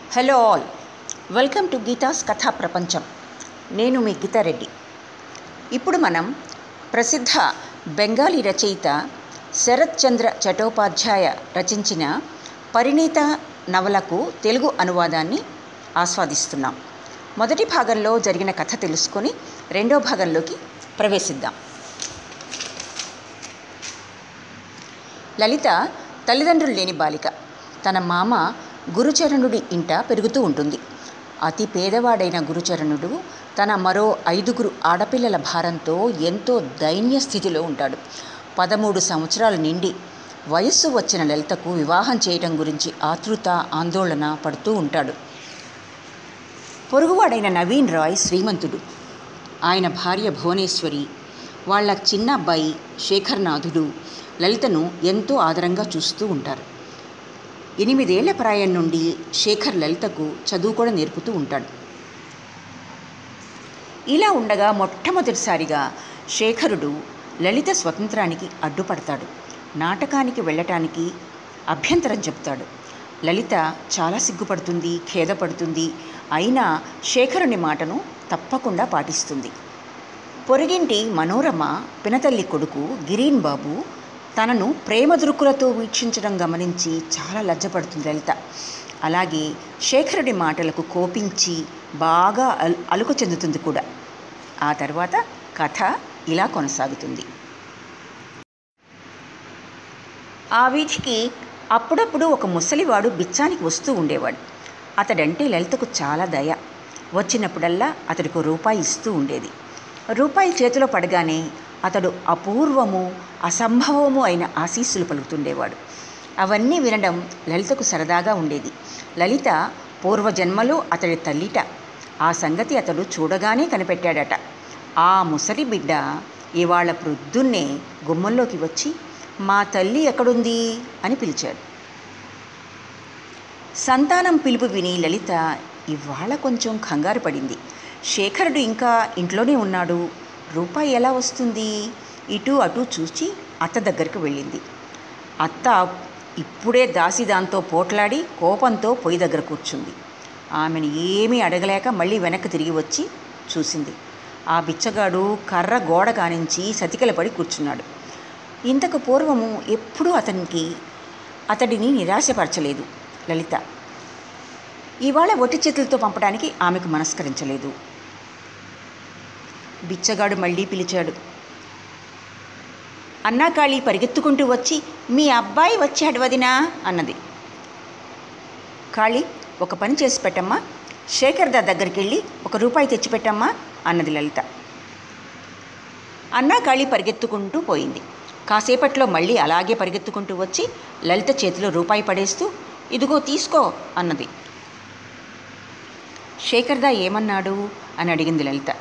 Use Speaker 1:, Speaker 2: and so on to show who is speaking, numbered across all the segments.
Speaker 1: hello all welcome to Geetha's Katha Prapancham నేను మీ గీతారెడ్డి ఇప్పుడు మనం ప్రసిద్ధ బెంగాలీ రచయిత శరత్ చంద్ర చటోపాధ్యాయ రచించిన పరిణీత నవలకు తెలుగు అనువాదాన్ని ఆస్వాదిస్తున్నాం మొదటి భాగంలో జరిగిన కథ తెలుసుకొని రెండో భాగంలోకి ప్రవేశిద్దాం లలిత తల్లిదండ్రులు లేని బాలిక తన మామ గురుచరణుడి ఇంట పెరుగుతూ ఉంటుంది అతి పేదవాడైన గురుచరణుడు తన మరో ఐదుగురు ఆడపిల్లల భారంతో ఎంతో దైన్య స్థితిలో ఉంటాడు పదమూడు సంవత్సరాలు నిండి వయస్సు వచ్చిన లలితకు వివాహం చేయటం గురించి ఆతృత ఆందోళన పడుతూ ఉంటాడు పొరుగువాడైన నవీన్ రాయ్ శ్రీమంతుడు ఆయన భార్య భువనేశ్వరి వాళ్ళ చిన్న అబ్బాయి శేఖర్నాథుడు లలితను ఎంతో ఆదరంగా చూస్తూ ఉంటారు ఎనిమిదేళ్ల ప్రాయం నుండి శేఖర్ లలితకు చదువు కూడా నేర్పుతూ ఉంటాడు ఇలా ఉండగా మొట్టమొదటిసారిగా శేఖరుడు లలిత స్వతంత్రానికి అడ్డుపడతాడు నాటకానికి వెళ్ళటానికి అభ్యంతరం చెప్తాడు లలిత చాలా సిగ్గుపడుతుంది ఖేదపడుతుంది అయినా శేఖరుని మాటను తప్పకుండా పాటిస్తుంది పొరుగింటి మనోరమ పినతల్లి కొడుకు గిరీన్ బాబు తనను ప్రేమ దృక్కులతో వీక్షించడం గమనించి చాలా లజ్జపడుతుంది లలిత అలాగే శేఖరుడి మాటలకు కోపించి బాగా అల్ అలుక చెందుతుంది కూడా ఆ తర్వాత కథ ఇలా కొనసాగుతుంది ఆ వీధికి అప్పుడప్పుడు ఒక ముసలివాడు బిచ్చానికి వస్తూ ఉండేవాడు అతడంటే లలితకు చాలా దయ వచ్చినప్పుడల్లా అతడికి రూపాయి ఇస్తూ ఉండేది రూపాయి చేతిలో పడగానే అతడు అపూర్వము అసంభవము అయిన ఆశీస్సులు పలుకుతుండేవాడు అవన్నీ వినడం లలితకు సరదాగా ఉండేది లలిత పూర్వజన్మలో అతడి తల్లిట ఆ సంగతి అతడు చూడగానే కనిపెట్టాడట ఆ ముసలి బిడ్డ ఇవాళ ప్రొద్దున్నే గుమ్మంలోకి వచ్చి మా తల్లి ఎక్కడుంది అని పిలిచాడు సంతానం పిలుపు విని లలిత ఇవాళ కొంచెం కంగారు పడింది శేఖరుడు ఇంకా ఇంట్లోనే ఉన్నాడు రూపాయి ఎలా వస్తుంది ఇటు అటు చూచి అత్త దగ్గరికి వెళ్ళింది అత్త ఇప్పుడే దాసి దాంతో పోట్లాడి కోపంతో పొయ్యి దగ్గర కూర్చుంది ఆమెను ఏమీ అడగలేక మళ్ళీ వెనక్కి తిరిగి వచ్చి చూసింది ఆ బిచ్చగాడు కర్ర గోడ కానించి సతికల పడి కూర్చున్నాడు ఇంతకు పూర్వము ఎప్పుడూ అతనికి అతడిని నిరాశపరచలేదు లలిత ఇవాళ ఒట్టి చేతులతో పంపడానికి ఆమెకు మనస్కరించలేదు బిచ్చగాడు మళ్ళీ పిలిచాడు అన్నాకాళి పరిగెత్తుకుంటూ వచ్చి మీ అబ్బాయి వచ్చాడు వదినా అన్నది కాళీ ఒక పని చేసి పెట్టమ్మా శేఖర్ దా దగ్గరికి వెళ్ళి ఒక రూపాయి తెచ్చిపెట్టమ్మా అన్నది లలిత అన్నాకాళి పరిగెత్తుకుంటూ పోయింది కాసేపట్లో మళ్ళీ అలాగే పరిగెత్తుకుంటూ వచ్చి లలిత చేతిలో రూపాయి పడేస్తూ ఇదిగో తీసుకో అన్నది శేఖర్దా ఏమన్నాడు అని అడిగింది లలిత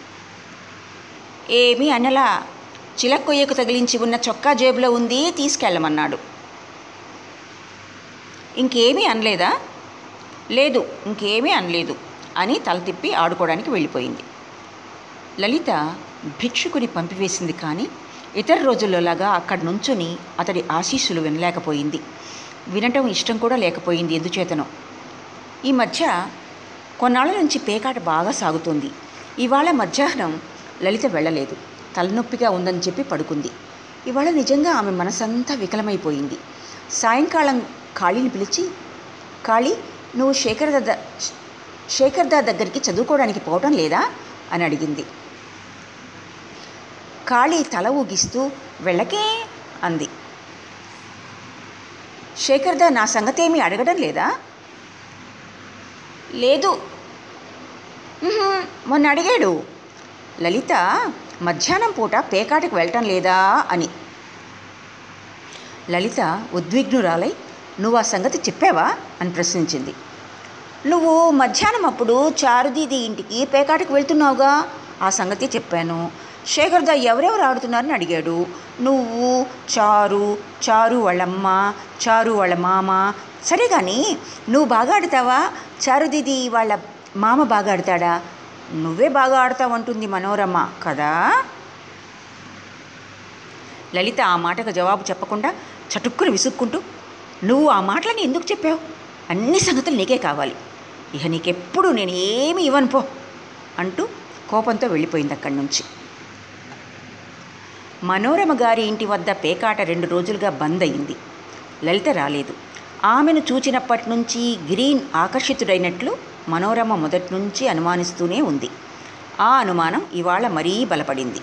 Speaker 1: ఏమీ అనలా చిలక్కొయ్యకు తగిలించి ఉన్న చొక్కా జేబులో ఉంది తీసుకెళ్ళమన్నాడు ఇంకేమీ అనలేదా లేదు ఇంకేమీ అనలేదు అని తల తిప్పి ఆడుకోవడానికి వెళ్ళిపోయింది లలిత భిక్షుకుని పంపివేసింది కానీ ఇతర రోజుల్లోలాగా అక్కడి నుంచుని అతడి ఆశీస్సులు వినలేకపోయింది వినటం ఇష్టం కూడా లేకపోయింది ఎందుచేతనో ఈ మధ్య కొన్నాళ్ళ నుంచి పేకాట బాగా సాగుతోంది ఇవాళ మధ్యాహ్నం లలిత వెళ్ళలేదు తలనొప్పిగా ఉందని చెప్పి పడుకుంది ఇవాళ నిజంగా ఆమె మనసంతా వికలమైపోయింది సాయంకాలం ఖాళీని పిలిచి ఖాళీ నువ్వు శేఖర్ ద శేఖర్ దా దగ్గరికి చదువుకోవడానికి పోవటం లేదా అని అడిగింది ఖాళీ తల ఊగిస్తూ వెళ్ళకే అంది శేఖర్దా నా సంగతేమీ అడగడం లేదా లేదు "ఉహుం, మొన్న అడిగాడు లలిత మధ్యాహ్నం పూట పేకాటకు వెళ్ళటం లేదా అని లలిత ఉద్విగ్నురాలై నువ్వు ఆ సంగతి చెప్పావా అని ప్రశ్నించింది నువ్వు మధ్యాహ్నం అప్పుడు చారుదీది ఇంటికి పేకాటకు వెళ్తున్నావుగా ఆ సంగతి చెప్పాను శేఖర్దా ఎవరెవరు ఆడుతున్నారని అడిగాడు నువ్వు చారు చారు వాళ్ళమ్మ చారు వాళ్ళ మామ సరే కానీ నువ్వు బాగా ఆడతావా చారుదీది వాళ్ళ మామ బాగా ఆడతాడా నువ్వే బాగా ఆడతావంటుంది మనోరమ కదా లలిత ఆ మాటకు జవాబు చెప్పకుండా చటుక్కుని విసుక్కుంటూ నువ్వు ఆ మాటలని ఎందుకు చెప్పావు అన్ని సంగతులు నీకే కావాలి ఇక నీకెప్పుడు నేను ఏమి ఇవ్వను పో అంటూ కోపంతో వెళ్ళిపోయింది అక్కడి నుంచి మనోరమ గారి ఇంటి వద్ద పేకాట రెండు రోజులుగా బంద్ అయింది లలిత రాలేదు ఆమెను చూచినప్పటి నుంచి గ్రీన్ ఆకర్షితుడైనట్లు మనోరమ మొదటి నుంచి అనుమానిస్తూనే ఉంది ఆ అనుమానం ఇవాళ మరీ బలపడింది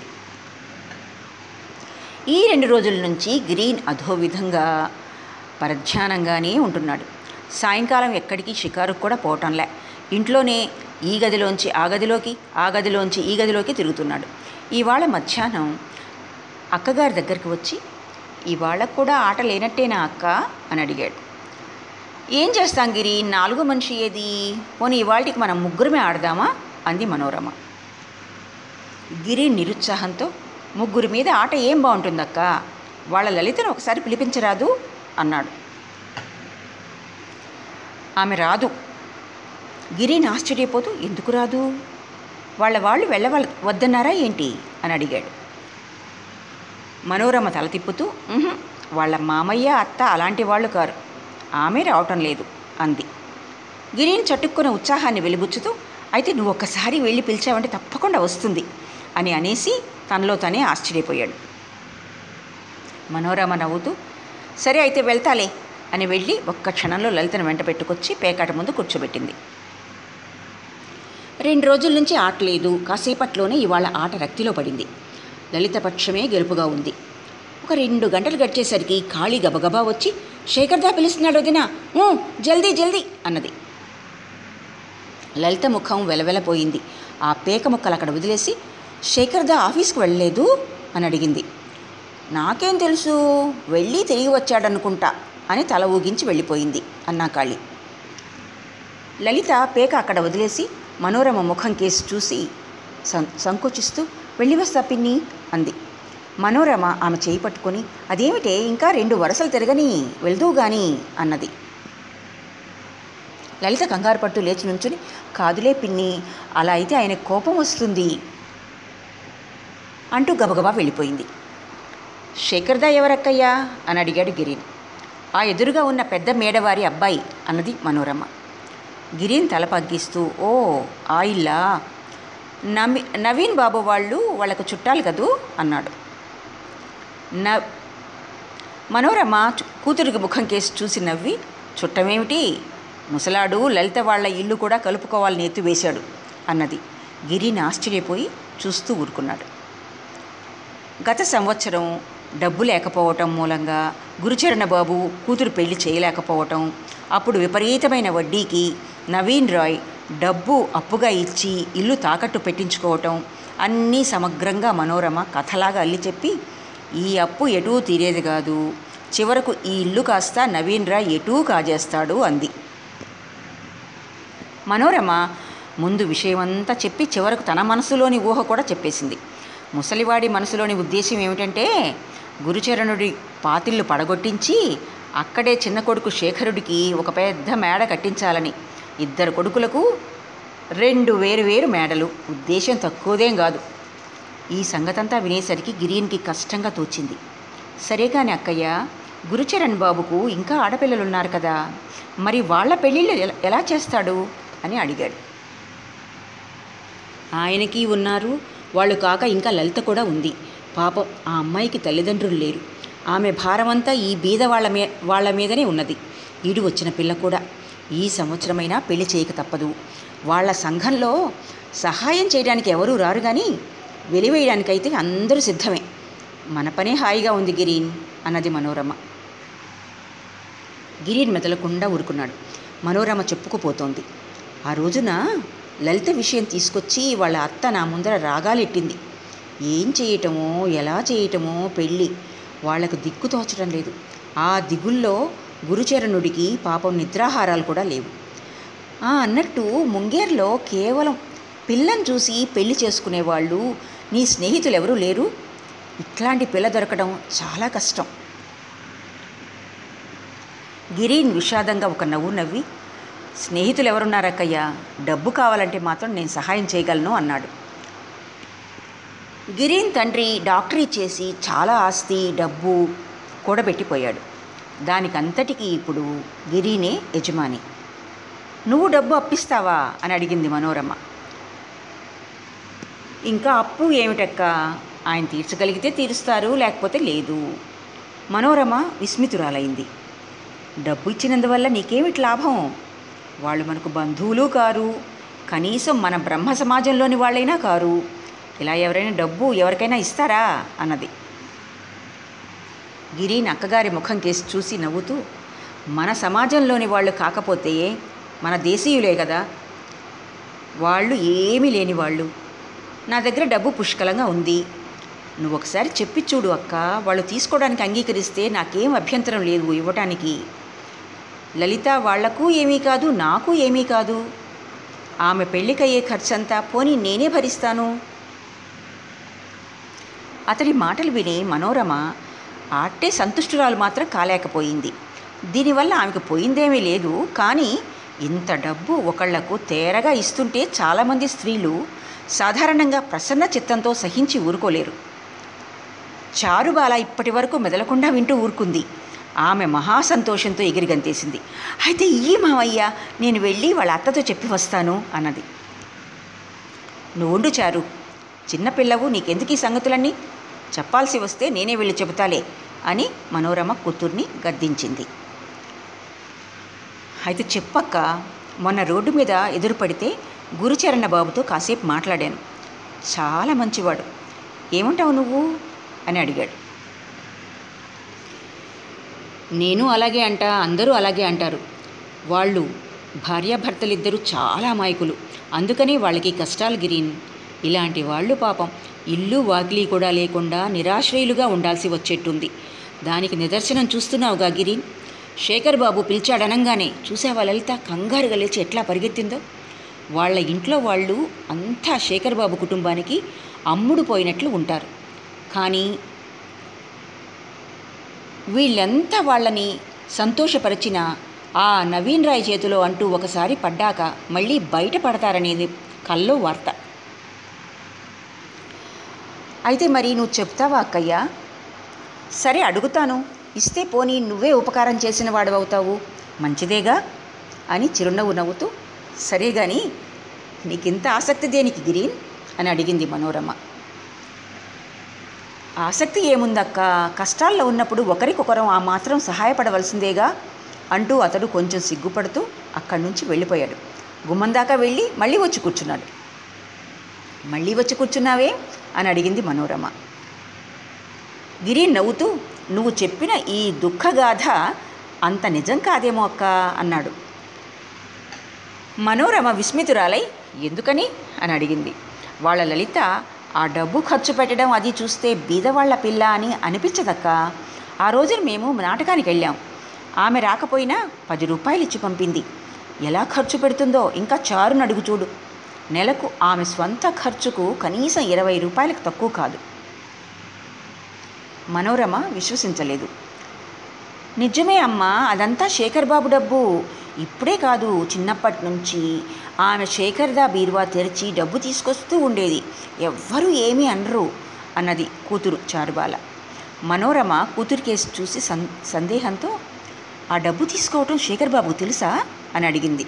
Speaker 1: ఈ రెండు రోజుల నుంచి గ్రీన్ అధో విధంగా పరధ్యానంగానే ఉంటున్నాడు సాయంకాలం ఎక్కడికి షికారుకు కూడా పోవటంలే ఇంట్లోనే ఈ గదిలోంచి ఆ గదిలోకి ఆ గదిలోంచి ఈ గదిలోకి తిరుగుతున్నాడు ఇవాళ మధ్యాహ్నం అక్కగారి దగ్గరికి వచ్చి ఇవాళ కూడా ఆట లేనట్టేనా అక్క అని అడిగాడు ఏం చేస్తాం గిరి నాలుగో మనిషి ఏది పోనీ ఇవాళకి మనం ముగ్గురమే ఆడదామా అంది మనోరమ గిరి నిరుత్సాహంతో ముగ్గురి మీద ఆట ఏం బాగుంటుందక్క వాళ్ళ లలితను ఒకసారి పిలిపించరాదు అన్నాడు ఆమె రాదు గిరిని ఆశ్చర్యపోతూ ఎందుకు రాదు వాళ్ళ వాళ్ళు వెళ్ళవల్ వద్దన్నారా ఏంటి అని అడిగాడు మనోరమ తల తిప్పుతూ "ఉహుం, వాళ్ళ మామయ్య అత్త అలాంటి వాళ్ళు కారు ఆమె రావటం లేదు అంది గిరిని చట్టుక్కున్న ఉత్సాహాన్ని వెలిబుచ్చుతూ అయితే నువ్వు ఒక్కసారి వెళ్ళి పిలిచావంటే తప్పకుండా వస్తుంది అని అనేసి తనలో తనే ఆశ్చర్యపోయాడు మనోరమ నవ్వుతూ సరే అయితే వెళ్తాలే అని వెళ్ళి ఒక్క క్షణంలో లలితను వెంట పెట్టుకొచ్చి పేకాట ముందు కూర్చోబెట్టింది రెండు రోజుల నుంచి ఆట లేదు కాసేపట్లోనే ఇవాళ ఆట రక్తిలో పడింది లలిత పక్షమే గెలుపుగా ఉంది ఒక రెండు గంటలు గడిచేసరికి ఖాళీ గబగబా వచ్చి శేఖర్దా పిలుస్తున్నాడు వదిన "ఊ, జల్దీ జల్దీ అన్నది లలిత ముఖం వెలవెలపోయింది ఆ పేక ముక్కలు అక్కడ వదిలేసి శేఖర్దా ఆఫీస్కి వెళ్ళలేదు అని అడిగింది నాకేం తెలుసు వెళ్ళి తిరిగి వచ్చాడనుకుంటా అని తల ఊగించి వెళ్ళిపోయింది అన్నా కాళీ లలిత పేక అక్కడ వదిలేసి మనోరమ ముఖం కేసి చూసి సం సంకోచిస్తూ వెళ్ళి వస్తా పిన్ని అంది మనోరమ ఆమె చేయి పట్టుకొని అదేమిటే ఇంకా రెండు వరసలు తిరగని వెళ్దువు గాని అన్నది లలిత కంగారు పట్టు లేచి నుంచుని కాదులే పిన్ని అలా అయితే ఆయన కోపం వస్తుంది అంటూ గబగబా వెళ్ళిపోయింది శేఖర్దా ఎవరక్కయ్యా అని అడిగాడు గిరీన్ ఆ ఎదురుగా ఉన్న పెద్ద మేడవారి అబ్బాయి అన్నది మనోరమ గిరీన్ తల పగ్గిస్తూ ఓ ఆ ఇల్లా నమి నవీన్ బాబు వాళ్ళు వాళ్ళకు చుట్టాలు కదూ అన్నాడు న మనోరమ చు- కూతురికి ముఖం కేసి చూసి నవ్వి చుట్టమేమిటి ముసలాడు లలిత వాళ్ళ ఇల్లు కూడా కలుపుకోవాలని ఎత్తువేశాడు అన్నది గిరిని ఆశ్చర్యపోయి చూస్తూ ఊరుకున్నాడు గత సంవత్సరం డబ్బు లేకపోవటం మూలంగా గురుచరణ బాబు కూతురు పెళ్లి చేయలేకపోవటం అప్పుడు విపరీతమైన వడ్డీకి నవీన్ రాయ్ డబ్బు అప్పుగా ఇచ్చి ఇల్లు తాకట్టు పెట్టించుకోవటం అన్నీ సమగ్రంగా మనోరమ కథలాగా అల్లి చెప్పి ఈ అప్పు ఎటూ తీరేది కాదు చివరకు ఈ ఇల్లు కాస్త నవీన్ రాయ్ ఎటూ కాజేస్తాడు అంది మనోరమ ముందు విషయమంతా చెప్పి చివరకు తన మనసులోని ఊహ కూడా చెప్పేసింది ముసలివాడి మనసులోని ఉద్దేశం ఏమిటంటే గురుచరణుడి పాతిళ్ళు పడగొట్టించి అక్కడే చిన్న కొడుకు శేఖరుడికి ఒక పెద్ద మేడ కట్టించాలని ఇద్దరు కొడుకులకు రెండు వేరు వేరు మేడలు ఉద్దేశం తక్కువదేం కాదు ఈ సంగతంతా వినేసరికి గిరీన్కి కష్టంగా తోచింది సరే కాని అక్కయ్య గురుచరణ్ బాబుకు ఇంకా ఆడపిల్లలున్నారు కదా మరి వాళ్ళ పెళ్ళిళ్ళు ఎలా- ఎలా చేస్తాడు అని అడిగాడు ఆయనకి ఉన్నారు వాళ్ళు కాక ఇంకా లలిత కూడా ఉంది పాపం ఆ అమ్మాయికి తల్లిదండ్రులు లేరు ఆమె భారమంతా ఈ బీద వాళ్ళ మీ వాళ్ళ మీదనే ఉన్నది ఈడు వచ్చిన పిల్ల కూడా ఈ సంవత్సరమైనా పెళ్లి చేయక తప్పదు వాళ్ళ సంఘంలో సహాయం చేయడానికి ఎవరూ రారు కానీ వెలివేయడానికైతే అందరూ సిద్ధమే మన పనే హాయిగా ఉంది గిరీన్ అన్నది మనోరమ గిరీన్ మెదలకుండా ఊరుకున్నాడు మనోరమ చెప్పుకుపోతోంది ఆ రోజున లలిత విషయం తీసుకొచ్చి వాళ్ళ అత్త నా ముందర రాగాలెట్టింది ఏం చేయటమో ఎలా చేయటమో పెళ్ళి వాళ్లకు దిక్కు తోచడం లేదు ఆ దిగుల్లో గురుచరణుడికి పాపం నిద్రాహారాలు కూడా లేవు ఆ, అన్నట్టు ముంగేర్లో కేవలం పిల్లని చూసి పెళ్లి చేసుకునేవాళ్ళు నీ స్నేహితులు ఎవరూ లేరు ఇట్లాంటి పిల్ల దొరకడం చాలా కష్టం గిరీన్ విషాదంగా ఒక నవ్వు నవ్వి స్నేహితులు ఎవరున్నారక్కయ్య డబ్బు కావాలంటే మాత్రం నేను సహాయం చేయగలను అన్నాడు గిరీన్ తండ్రి డాక్టరీ చేసి చాలా ఆస్తి డబ్బు కూడబెట్టిపోయాడు దానికంతటికీ ఇప్పుడు గిరీనే యజమాని నువ్వు డబ్బు అప్పిస్తావా అని అడిగింది మనోరమ ఇంకా అప్పు ఏమిటక్క ఆయన తీర్చగలిగితే తీరుస్తారు లేకపోతే లేదు మనోరమ విస్మితురాలైంది డబ్బు ఇచ్చినందువల్ల నీకేమిటి లాభం వాళ్ళు మనకు బంధువులు కారు కనీసం మన బ్రహ్మ సమాజంలోని వాళ్ళైనా కారు ఇలా ఎవరైనా డబ్బు ఎవరికైనా ఇస్తారా అన్నది గిరి అక్కగారి ముఖం కేసి చూసి నవ్వుతూ మన సమాజంలోని వాళ్ళు కాకపోతే మన దేశీయులే కదా వాళ్ళు ఏమీ లేని వాళ్ళు నా దగ్గర డబ్బు పుష్కలంగా ఉంది నువ్వు ఒకసారి చెప్పి చూడు అక్క వాళ్ళు తీసుకోవడానికి అంగీకరిస్తే నాకేం అభ్యంతరం లేదు ఇవ్వటానికి లలిత వాళ్లకు ఏమీ కాదు నాకు ఏమీ కాదు ఆమె పెళ్ళికయ్యే ఖర్చంతా పోనీ నేనే భరిస్తాను అతడి మాటలు విని మనోరమ ఆట్టే సంతుష్టురాలు మాత్రం కాలేకపోయింది దీనివల్ల ఆమెకు పోయిందేమీ లేదు కానీ ఇంత డబ్బు ఒకళ్లకు తేరగా ఇస్తుంటే చాలామంది స్త్రీలు సాధారణంగా ప్రసన్న చిత్తంతో సహించి ఊరుకోలేరు చారుబాల ఇప్పటి వరకు మెదలకుండా వింటూ ఊరుకుంది ఆమె మహాసంతోషంతో ఎగిరి గంతేసింది అయితే ఈ మావయ్య నేను వెళ్ళి వాళ్ళ అత్తతో చెప్పి వస్తాను అన్నది నువ్వుండు చారు చిన్నపిల్లవు నీకెందుకు ఈ సంగతులన్నీ చెప్పాల్సి వస్తే నేనే వెళ్ళి చెబుతాలే అని మనోరమ కూతుర్ని గద్దించింది అయితే చెప్పక్క మొన్న రోడ్డు మీద ఎదురుపడితే గురుచరణ బాబుతో కాసేపు మాట్లాడాను చాలా మంచివాడు ఏమంటావు నువ్వు అని అడిగాడు నేను అలాగే అంటా అందరూ అలాగే అంటారు వాళ్ళు భార్యాభర్తలిద్దరూ చాలా అమాయకులు అందుకని వాళ్ళకి కష్టాలు గిరీన్ ఇలాంటి వాళ్ళు పాపం ఇల్లు వాకిలి కూడా లేకుండా నిరాశ్రయులుగా ఉండాల్సి వచ్చేట్టుంది దానికి నిదర్శనం చూస్తున్నావుగా గిరీన్ శేఖర్ బాబు పిలిచాడనంగానే చూసావా లలిత కంగారుగా లేచి ఎట్లా పరిగెత్తిందో వాళ్ళ ఇంట్లో వాళ్ళు అంతా శేఖర్ బాబు కుటుంబానికి అమ్ముడు పోయినట్లు ఉంటారు కానీ వీళ్ళంతా వాళ్ళని సంతోషపరిచిన ఆ నవీన్ రాయ్ చేతిలో అంటూ ఒకసారి పడ్డాక మళ్ళీ బయటపడతారనేది కల్లో వార్త అయితే మరి నువ్వు చెప్తావా అక్కయ్య సరే అడుగుతాను ఇస్తే పోనీ నువ్వే ఉపకారం చేసిన వాడవవుతావు మంచిదేగా అని చిరునవ్వు నవ్వుతూ సరే గాని నీకింత ఆసక్తి దేనికి గిరీన్ అని అడిగింది మనోరమ ఆసక్తి ఏముందక్క కష్టాల్లో ఉన్నప్పుడు ఒకరికొకరం ఆ మాత్రం సహాయపడవలసిందేగా అంటూ అతడు కొంచెం సిగ్గుపడుతూ అక్కడి నుంచి వెళ్ళిపోయాడు గుమ్మం దాకా వెళ్ళి మళ్ళీ వచ్చి కూర్చున్నాడు మళ్ళీ వచ్చి కూర్చున్నావే అని అడిగింది మనోరమ గిరి నవ్వుతూ నువ్వు చెప్పిన ఈ దుఃఖగాథ అంత నిజం కాదేమో అక్క అన్నాడు మనోరమ విస్మితురాలై ఎందుకని అని అడిగింది వాళ్ళ లలిత ఆ డబ్బు ఖర్చు పెట్టడం అది చూస్తే బీదవాళ్ల పిల్ల అని అనిపించదక్క ఆ రోజున మేము నాటకానికి వెళ్ళాం ఆమె రాకపోయినా పది రూపాయలు ఇచ్చి పంపింది ఎలా ఖర్చు పెడుతుందో ఇంకా చారును అడుగు చూడు నెలకు ఆమె స్వంత ఖర్చుకు కనీసం ఇరవై రూపాయలకు తక్కువ కాదు మనోరమ విశ్వసించలేదు నిజమే అమ్మా అదంతా శేఖర్ బాబు డబ్బు ఇప్పుడే కాదు చిన్నప్పటి నుంచి ఆమె శేఖర్దా బీరువా తెరిచి డబ్బు తీసుకొస్తూ ఉండేది ఎవ్వరూ ఏమీ అనరు అన్నది కూతురు చారుబాల మనోరమ కూతురు కేసు చూసి సం సందేహంతో ఆ డబ్బు తీసుకోవటం శేఖర్ బాబు తెలుసా అని అడిగింది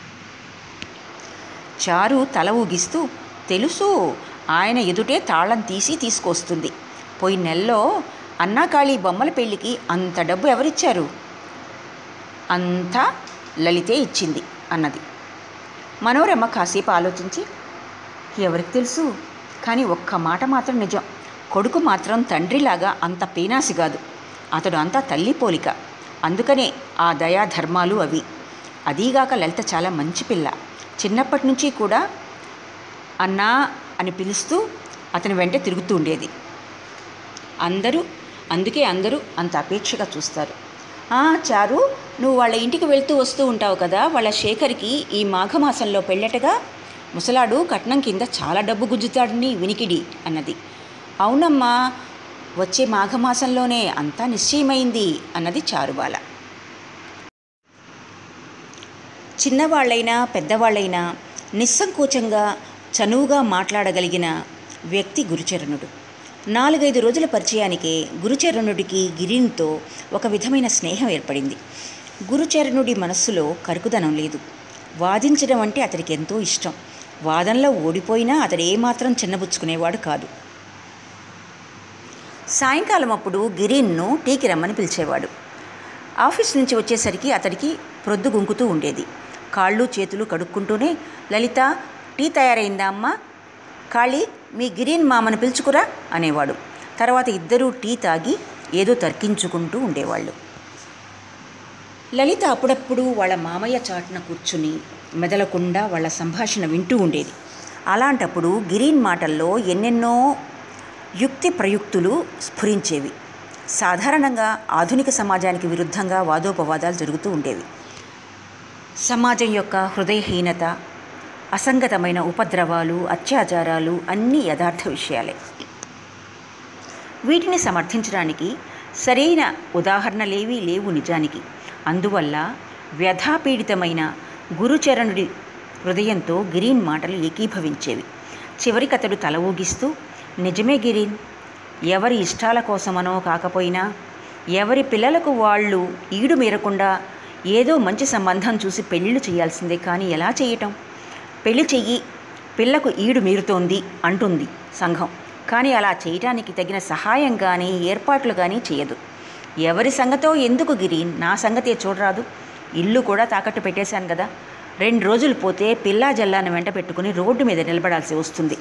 Speaker 1: చారు తల ఊగిస్తూ తెలుసు ఆయన ఎదుటే తాళం తీసి తీసుకొస్తుంది పోయిన నెలలో అన్నాకాళి బొమ్మల పెళ్ళికి అంత డబ్బు ఎవరిచ్చారు అంతా లలితే ఇచ్చింది అన్నది మనోరమ్మ కాసేపు ఆలోచించి ఎవరికి తెలుసు కానీ ఒక్క మాట మాత్రం నిజం కొడుకు మాత్రం తండ్రిలాగా అంత పీనాసి కాదు అతడు అంతా తల్లి పోలిక అందుకనే ఆ దయా ధర్మాలు అవి అదీగాక లలిత చాలా మంచి పిల్ల చిన్నప్పటి నుంచి కూడా అన్నా అని పిలుస్తూ అతని వెంట తిరుగుతూ ఉండేది అందరూ అందుకే అందరూ అంత అపేక్షగా చూస్తారు "ఆ, చారు నువ్వు వాళ్ళ ఇంటికి వెళ్తూ వస్తూ ఉంటావు కదా వాళ్ళ శేఖర్కి ఈ మాఘమాసంలో పెళ్ళటగా ముసలాడు కట్నం కింద చాలా డబ్బు గుంజుతాడని వినికిడి అన్నది అవునమ్మా వచ్చే మాఘమాసంలోనే అంతా నిశ్చయమైంది అన్నది చారుబాల చిన్నవాళ్ళైనా పెద్దవాళ్ళైనా నిస్సంకోచంగా చనువుగా మాట్లాడగలిగిన వ్యక్తి గురుచరణుడు నాలుగైదు రోజుల పరిచయానికే గురుచరణుడికి గిరినితో ఒక విధమైన స్నేహం ఏర్పడింది గురుచరణుడి మనస్సులో కరుకుదనం లేదు వాదించడం అంటే అతడికి ఎంతో ఇష్టం వాదనలో ఓడిపోయినా అతడు ఏమాత్రం చిన్నబుచ్చుకునేవాడు కాదు సాయంకాలం అప్పుడు గిరీన్ను టీకి రమ్మని పిలిచేవాడు ఆఫీస్ నుంచి వచ్చేసరికి అతడికి ప్రొద్దు గుంకుతూ ఉండేది కాళ్ళు చేతులు కడుక్కుంటూనే లలిత టీ తయారైందా అమ్మా కాళీ మీ గిరీన్ మామను పిలుచుకురా అనేవాడు తర్వాత ఇద్దరూ టీ తాగి ఏదో తర్కించుకుంటూ ఉండేవాళ్ళు లలిత అప్పుడప్పుడు వాళ్ళ మామయ్య చాటున కూర్చుని మెదలకుండా వాళ్ళ సంభాషణ వింటూ ఉండేది అలాంటప్పుడు గిరీన్ మాటల్లో ఎన్నెన్నో యుక్తి ప్రయుక్తులు స్ఫురించేవి సాధారణంగా ఆధునిక సమాజానికి విరుద్ధంగా వాదోపవాదాలు జరుగుతూ ఉండేవి సమాజం యొక్క హృదయహీనత అసంగతమైన ఉపద్రవాలు అత్యాచారాలు అన్నీ యథార్థ విషయాలే వీటిని సమర్థించడానికి సరైన ఉదాహరణలేవీ లేవు నిజానికి అందువల్ల వ్యధాపీడితమైన గురుచరణుడి హృదయంతో గిరీన్ మాటలు ఏకీభవించేవి చివరికి అతడు తల ఊగిస్తూ నిజమే గిరీన్ ఎవరి ఇష్టాల కోసమనో కాకపోయినా ఎవరి పిల్లలకు వాళ్ళు ఈడు మీరకుండా ఏదో మంచి సంబంధం చూసి పెళ్ళిళ్ళు చేయాల్సిందే కానీ ఎలా చేయటం పెళ్లి చెయ్యి పిల్లకు ఈడు మీరుతోంది అంటుంది సంఘం కానీ అలా చేయటానికి తగిన సహాయం కానీ ఏర్పాట్లు కానీ చేయదు ఎవరి సంగతో ఎందుకు గిరి నా సంగతే చూడరాదు ఇల్లు కూడా తాకట్టు పెట్టేశాను కదా రెండు రోజులు పోతే పిల్లా జల్లాను వెంట పెట్టుకుని రోడ్డు మీద నిలబడాల్సి వస్తుంది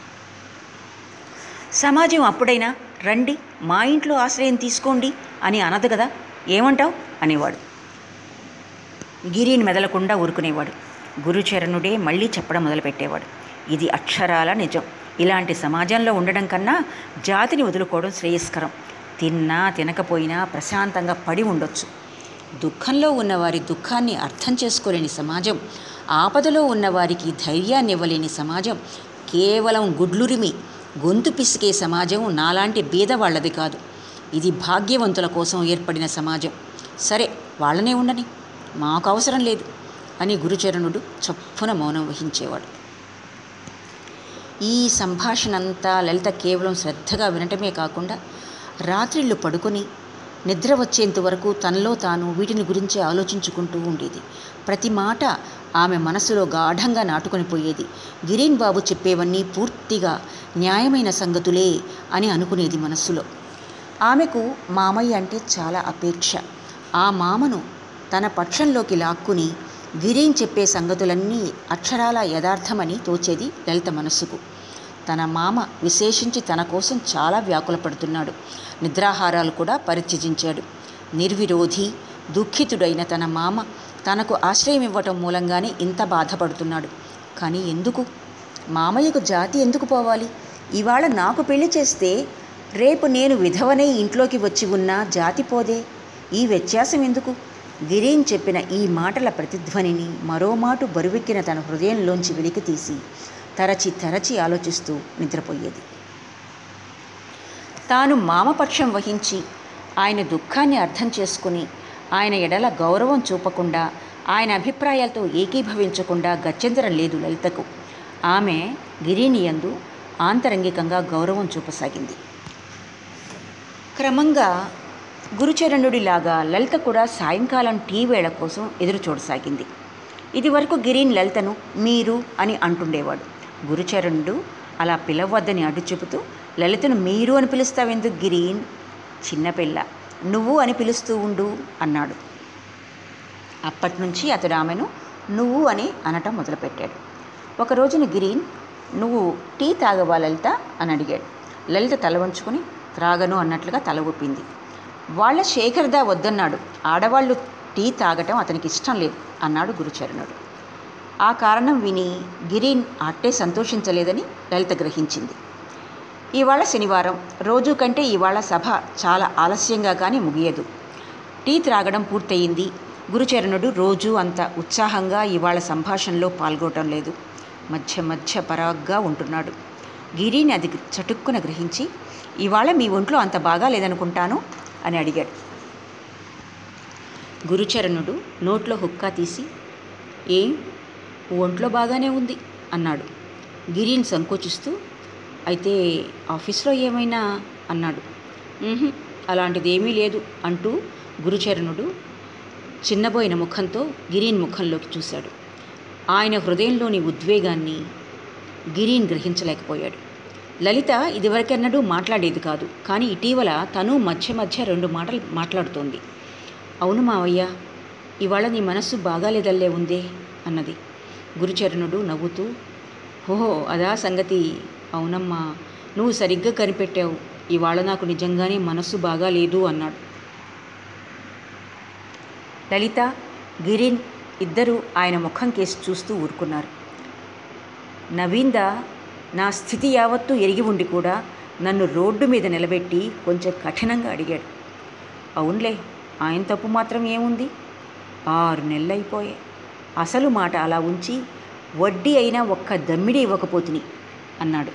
Speaker 1: సమాజం అప్పుడైనా రండి మా ఇంట్లో ఆశ్రయం తీసుకోండి అని అనదు కదా ఏమంటావు అనేవాడు గిరిని మెదలకుండా ఊరుకునేవాడు గురుచరణుడే మళ్ళీ చెప్పడం మొదలుపెట్టేవాడు ఇది అక్షరాల నిజం ఇలాంటి సమాజంలో ఉండడం కన్నా జాతిని వదులుకోవడం శ్రేయస్కరం తిన్నా తినకపోయినా ప్రశాంతంగా పడి ఉండొచ్చు దుఃఖంలో ఉన్నవారి దుఃఖాన్ని అర్థం చేసుకోలేని సమాజం ఆపదలో ఉన్నవారికి ధైర్యాన్ని ఇవ్వలేని సమాజం కేవలం గుడ్లురిమి గొంతు పిసికే సమాజం నాలాంటి బీదవాళ్లది కాదు ఇది భాగ్యవంతుల కోసం ఏర్పడిన సమాజం సరే వాళ్ళనే ఉండని మాకు అవసరం లేదు అని గురుచరణుడు చప్పున మౌనం వహించేవాడు ఈ సంభాషణ అంతా లలిత కేవలం శ్రద్ధగా వినటమే కాకుండా రాత్రిళ్ళు పడుకొని నిద్ర వచ్చేంత వరకు తనలో తాను వీటిని గురించి ఆలోచించుకుంటూ ఉండేది ప్రతి మాట ఆమె మనసులో గాఢంగా నాటుకొని పోయేది గిరీన్ బాబు చెప్పేవన్నీ పూర్తిగా న్యాయమైన సంగతులే అని అనుకునేది మనస్సులో ఆమెకు మామయ్య అంటే చాలా అపేక్ష ఆ మామను తన పక్షంలోకి లాక్కుని గిరీన్ చెప్పే సంగతులన్నీ అక్షరాల యథార్థమని తోచేది లలిత మనస్సుకు తన మామ విశేషించి తన కోసం చాలా వ్యాకులపడుతున్నాడు నిద్రాహారాలు కూడా పరిత్యజించాడు నిర్విరోధి దుఃఖితుడైన తన మామ తనకు ఆశ్రయం ఇవ్వటం మూలంగానే ఇంత బాధపడుతున్నాడు కానీ ఎందుకు మామయ్యకు జాతి ఎందుకు పోవాలి ఇవాళ నాకు పెళ్లి చేస్తే రేపు నేను విధవనై ఇంట్లోకి వచ్చి ఉన్నా జాతి పోదే ఈ వ్యత్యాసం ఎందుకు గిరీన్ చెప్పిన ఈ మాటల ప్రతిధ్వనిని మరోమాటు బరువెక్కిన తన హృదయంలోంచి వెలికి తీసి తరచి తరచి ఆలోచిస్తూ నిద్రపోయేది తాను మామపక్షం వహించి ఆయన దుఃఖాన్ని అర్థం చేసుకుని ఆయన ఎడల గౌరవం చూపకుండా ఆయన అభిప్రాయాలతో ఏకీభవించకుండా గత్యంతరం లేదు లలితకు ఆమె గిరీనియందు ఆంతరంగికంగా గౌరవం చూపసాగింది క్రమంగా గురుచరణుడిలాగా లలిత కూడా సాయంకాలం టీ వేళ కోసం ఎదురు చూడసాగింది ఇదివరకు గిరీన్ లలితను మీరు అని అంటుండేవాడు గురుచరణుడు అలా పిలవద్దని అడ్డు చెబుతూ లలితను మీరు అని పిలుస్తావెందుకు గిరీన్ చిన్నపిల్ల నువ్వు అని పిలుస్తూ ఉండు అన్నాడు అప్పటి నుంచి అతడు ఆమెను నువ్వు అని అనటం మొదలుపెట్టాడు ఒక రోజున గిరీన్ నువ్వు టీ తాగవా లలిత అని అడిగాడు లలిత తల వంచుకొని త్రాగను అన్నట్లుగా తల ఊపింది వాళ్ళ శేఖర్దా వద్దన్నాడు ఆడవాళ్ళు టీ తాగటం అతనికి ఇష్టం లేదు అన్నాడు గురుచరణుడు ఆ కారణం విని గిరీన్ అట్టే సంతోషించలేదని లలిత గ్రహించింది ఇవాళ శనివారం రోజు కంటే ఇవాళ సభ చాలా ఆలస్యంగా కానీ ముగియదు టీ త్రాగడం పూర్తయింది గురుచరణుడు రోజు అంత ఉత్సాహంగా ఇవాళ సంభాషణలో పాల్గొనడం లేదు మధ్య మధ్య పరాగ్గా ఉంటున్నాడు గిరిని అది చటుక్కున గ్రహించి ఇవాళ మీ ఒంట్లో అంత బాగా లేదనుకుంటాను అని అడిగాడు గురుచరణుడు నోట్లో హుక్కా తీసి ఏం ఒంట్లో బాగానే ఉంది అన్నాడు గిరిని సంకోచిస్తూ అయితే ఆఫీస్లో ఏమైనా అన్నాడు "ఉహుం, అలాంటిదేమీ లేదు అంటూ గురుచరణుడు చిన్నబోయిన ముఖంతో గిరీన్ ముఖంలోకి చూశాడు ఆయన హృదయంలోని ఉద్వేగాన్ని గిరీన్ గ్రహించలేకపోయాడు లలిత ఇదివరకెన్నడూ మాట్లాడేది కాదు కానీ ఇటీవల తను మధ్య మధ్య రెండు మాటలు మాట్లాడుతోంది అవును మావయ్య ఇవాళ నీ మనస్సు బాగాలేదల్లే ఉందే అన్నది గురుచరణుడు నవ్వుతూ ఓహో అదా సంగతి అవునమ్మా నువ్వు సరిగ్గా కనిపెట్టావు ఇవాళ నాకు నిజంగానే మనస్సు బాగాలేదు అన్నాడు లలిత గిరిన్ ఇద్దరూ ఆయన ముఖం కేసి చూస్తూ ఊరుకున్నారు నవీంద నా స్థితి యావత్తూ ఎరిగి ఉండి కూడా నన్ను రోడ్డు మీద నిలబెట్టి కొంచెం కఠినంగా అడిగాడు అవునులే ఆయన తప్పు మాత్రం ఏముంది ఆరు నెలలు అయిపోయాయి అసలు మాట అలా ఉంచి వడ్డీ అయినా ఒక్క దమ్మిడి ఇవ్వకపోతుని అన్నాడు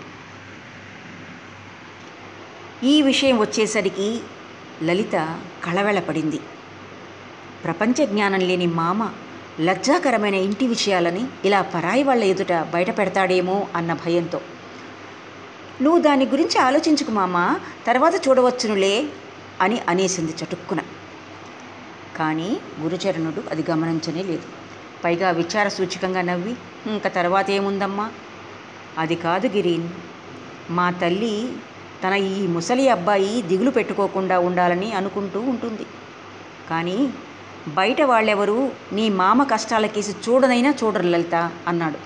Speaker 1: ఈ విషయం వచ్చేసరికి లలిత కళవెళపడింది ప్రపంచ జ్ఞానం లేని మామ లజ్జాకరమైన ఇంటి విషయాలని ఇలా పరాయి వాళ్ళ ఎదుట బయట పెడతాడేమో అన్న భయంతో నువ్వు దాని గురించి ఆలోచించుకు మామ తర్వాత చూడవచ్చునులే అని అనేసింది చటుక్కున కానీ గురుచరణుడు అది గమనించనే లేదు పైగా విచార సూచకంగా నవ్వి ఇంకా తర్వాత ఏముందమ్మా అది కాదు గిరీన్ మా తల్లి తన ఈ ముసలి అబ్బాయి దిగులు పెట్టుకోకుండా ఉండాలని అనుకుంటూ ఉంటుంది కానీ బయట వాళ్ళెవరూ నీ మామ కష్టాలకేసి చూడనైనా చూడరు లలిత అన్నాడు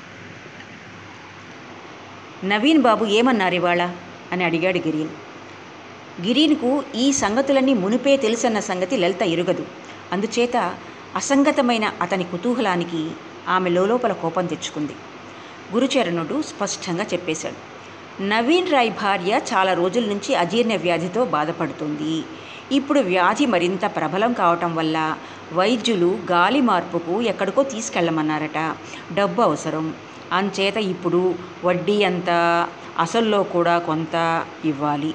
Speaker 1: నవీన్ బాబు ఏమన్నారు ఇవాళ అని అడిగాడు గిరీన్ గిరీన్కు ఈ సంగతులన్నీ మునిపే తెలుసన్న సంగతి లలిత ఎరుగదు అందుచేత అసంగతమైన అతని కుతూహలానికి ఆమె లోపల కోపం తెచ్చుకుంది గురుచరణుడు స్పష్టంగా చెప్పేశాడు నవీన్ రాయ్ భార్య చాలా రోజుల నుంచి అజీర్ణ వ్యాధితో బాధపడుతుంది ఇప్పుడు వ్యాధి మరింత ప్రబలం కావటం వల్ల వైద్యులు గాలి మార్పుకు ఎక్కడికో తీసుకెళ్ళమన్నారట డబ్బు అవసరం అంచేత ఇప్పుడు వడ్డీ అంత అసల్లో కూడా కొంత ఇవ్వాలి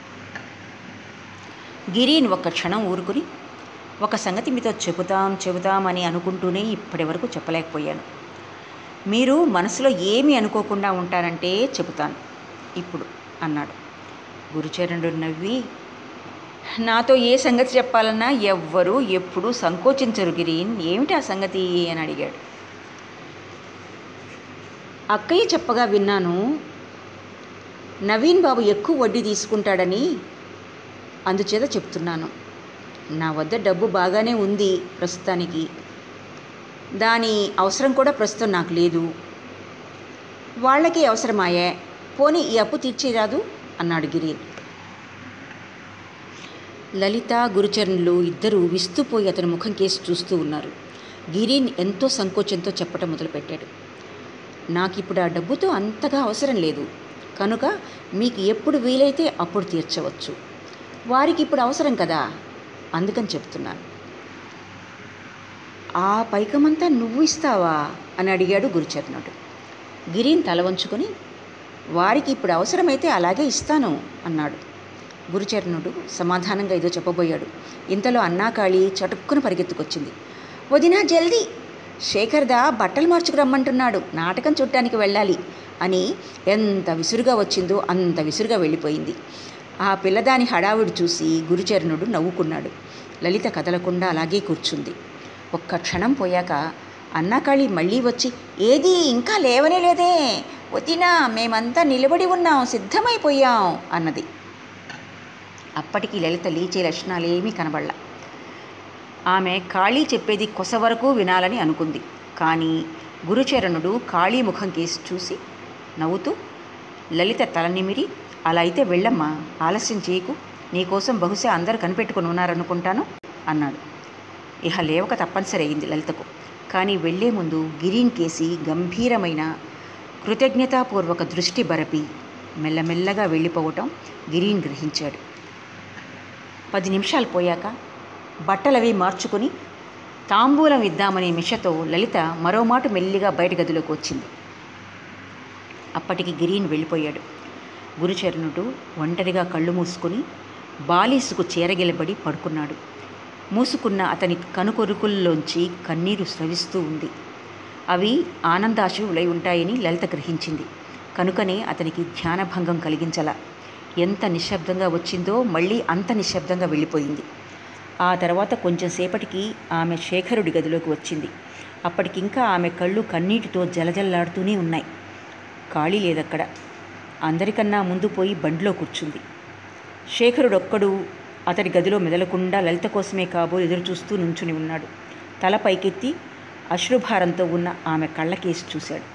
Speaker 1: గిరీన్ ఒక్క క్షణం ఊరుకుని ఒక సంగతి మీతో చెబుతాం చెబుతామని అనుకుంటూనే ఇప్పటి వరకు చెప్పలేకపోయాను మీరు మనసులో ఏమీ అనుకోకుండా ఉంటారంటే చెబుతాను ఇప్పుడు అన్నాడు గురుచరణుడు నవ్వి నాతో ఏ సంగతి చెప్పాలన్నా ఎవ్వరూ ఎప్పుడూ సంకోచించరు గిరీన్ ఏమిటి ఆ సంగతి అని అడిగాడు అక్కయ్య చెప్పగా విన్నాను నవీన్ బాబు ఎక్కువ వడ్డీ తీసుకుంటాడని అందుచేత చెప్తున్నాను నా వద్ద డబ్బు బాగానే ఉంది ప్రస్తుతానికి దాని అవసరం కూడా ప్రస్తుతం నాకు లేదు వాళ్ళకి అవసరమాయే పోనీ ఈ అప్పు తీర్చేరాదు అన్నాడు గిరీన్ లలిత గురుచరణులు ఇద్దరూ విస్తుపోయి అతని ముఖం కేసి చూస్తూ ఉన్నారు గిరీన్ ఎంతో సంకోచంతో చెప్పటం మొదలుపెట్టాడు నాకు ఇప్పుడు ఆ డబ్బుతో అంతగా అవసరం లేదు కనుక మీకు ఎప్పుడు వీలైతే అప్పుడు తీర్చవచ్చు వారికి ఇప్పుడు అవసరం కదా అందుకని చెప్తున్నాను ఆ పైకమంతా నువ్వు ఇస్తావా అని అడిగాడు గురుచరణుడు గిరీన్ తల వంచుకొని వారికి ఇప్పుడు అవసరమైతే అలాగే ఇస్తాను అన్నాడు గురుచరణుడు సమాధానంగా ఏదో చెప్పబోయాడు ఇంతలో అన్నాకాళి చటుక్కున పరిగెత్తుకొచ్చింది వదినా జల్దీ శేఖర్దా బట్టలు మార్చుకురమ్మంటున్నాడు నాటకం చూడటానికి వెళ్ళాలి అని ఎంత విసురుగా వచ్చిందో అంత విసురుగా వెళ్ళిపోయింది ఆ పిల్లదాని హడావుడి చూసి గురుచరణుడు నవ్వుకున్నాడు లలిత కదలకుండా అలాగే కూర్చుంది ఒక్క క్షణం పోయాక అన్నాకాళి మళ్ళీ వచ్చి ఏది ఇంకా లేవనే లేదే వదినా మేమంతా నిలబడి ఉన్నాం సిద్ధమైపోయాం అన్నది అప్పటికి లలిత లేచే లక్షణాలు ఏమీ కనబడలా ఆమె కాళీ చెప్పేది కొస వరకు వినాలని అనుకుంది కానీ గురుచరణుడు కాళీ ముఖం కేసి చూసి నవ్వుతూ లలిత తల నిమిరి అలా అయితే వెళ్ళమ్మా ఆలస్యం చేయకు నీకోసం బహుశా అందరు కనిపెట్టుకుని ఉన్నారనుకుంటాను అన్నాడు ఇహ లేవక తప్పనిసరి అయింది లలితకు కానీ వెళ్లే ముందు గిరీన్ కేసి గంభీరమైన కృతజ్ఞతాపూర్వక దృష్టి బరపి మెల్లమెల్లగా వెళ్ళిపోవటం గిరీన్ గ్రహించాడు పది నిమిషాలు పోయాక బట్టలవి మార్చుకుని తాంబూలం ఇద్దామనే మిషతో లలిత మరో మాట మెల్లిగా బయట గదిలోకి వచ్చింది అప్పటికి గిరీన్ వెళ్ళిపోయాడు గురుచరణుడు ఒంటరిగా కళ్ళు మూసుకుని బాలీసుకు చేరగిలబడి పడుకున్నాడు మూసుకున్న అతని కనుకొరుకుల్లోంచి కన్నీరు స్రవిస్తూ ఉంది అవి ఆనందాశ్రువులై ఉంటాయని లలిత గ్రహించింది కనుకనే అతనికి ధ్యానభంగం కలిగించలా ఎంత నిశ్శబ్దంగా వచ్చిందో మళ్ళీ అంత నిశ్శబ్దంగా వెళ్ళిపోయింది ఆ తర్వాత కొంచెం సేపటికి ఆమె శేఖరుడి గదిలోకి వచ్చింది అప్పటికింకా ఆమె కళ్ళు కన్నీటితో జలజల్లాడుతూనే ఉన్నాయి ఖాళీ లేదక్కడ అందరికన్నా ముందు పోయి బండిలో కూర్చుంది శేఖరుడొక్కడు అతడి గదిలో మెదలకుండా లలిత కోసమే కాబో ఎదురు చూస్తూ నుంచుని ఉన్నాడు తల పైకెత్తి అశ్రుభారంతో ఉన్న ఆమె కళ్ళకేసి చూశాడు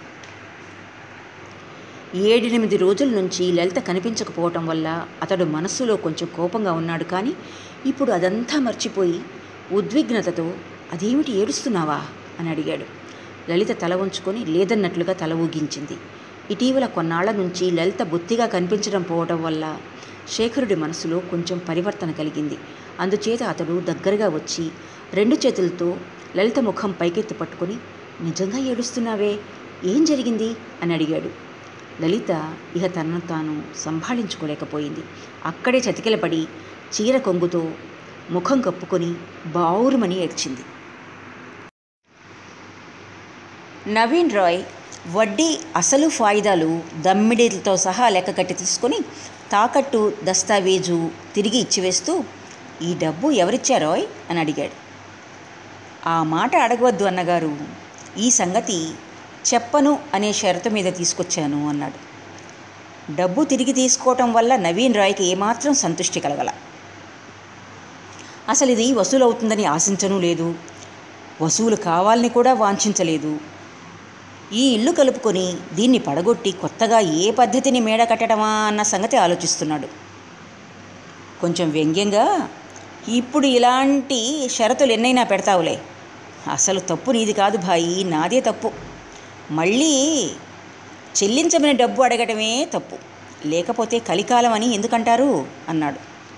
Speaker 1: ఏడెనిమిది రోజుల నుంచి లలిత కనిపించకపోవటం వల్ల అతడు మనస్సులో కొంచెం కోపంగా ఉన్నాడు కానీ ఇప్పుడు అదంతా మర్చిపోయి ఉద్విగ్నతతో అదేమిటి ఏడుస్తున్నావా అని అడిగాడు లలిత తల ఉంచుకొని లేదన్నట్లుగా తల ఊగించింది ఇటీవల కొన్నాళ్ల నుంచి లలిత బొత్తిగా కనిపించడం పోవటం వల్ల శేఖరుడి మనసులో కొంచెం పరివర్తన కలిగింది అందుచేత అతడు దగ్గరగా వచ్చి రెండు చేతులతో లలిత ముఖం పైకెత్తి పట్టుకొని నిజంగా ఏడుస్తున్నావే ఏం జరిగింది అని అడిగాడు లలిత ఇక తనను తాను సంభాళించుకోలేకపోయింది అక్కడే చతికిలపడి చీర కొంగుతో ముఖం కప్పుకొని బావురుమని ఏడ్చింది నవీన్ రాయ్ వడ్డీ అసలు ఫాయిదాలు దమ్మిడీలతో సహా లెక్క కట్టి తీసుకొని తాకట్టు దస్తావేజు తిరిగి ఇచ్చివేస్తూ ఈ డబ్బు ఎవరిచ్చారోయ్ అని అడిగాడు ఆ మాట అడగవద్దు అన్నగారు ఈ సంగతి చెప్పను అనే షరతు మీద తీసుకొచ్చాను అన్నాడు డబ్బు తిరిగి తీసుకోవటం వల్ల నవీన్ రాయ్కి ఏమాత్రం సంతృష్టి కలగల అసలు ఇది వసూలు అవుతుందని ఆశించను లేదు వసూలు కావాలని కూడా వాంఛించలేదు ఈ ఇల్లు కలుపుకొని దీన్ని పడగొట్టి కొత్తగా ఏ పద్ధతిని మేడ కట్టడమా అన్న సంగతి ఆలోచిస్తున్నాడు కొంచెం వ్యంగ్యంగా ఇప్పుడు ఇలాంటి షరతులు ఎన్నైనా పెడతావులే అసలు తప్పు నీది కాదు భాయి నాదే తప్పు మళ్ళీ చెల్లించమని డబ్బు అడగటమే తప్పు లేకపోతే కలికాలం అని ఎందుకంటారు అన్నాడు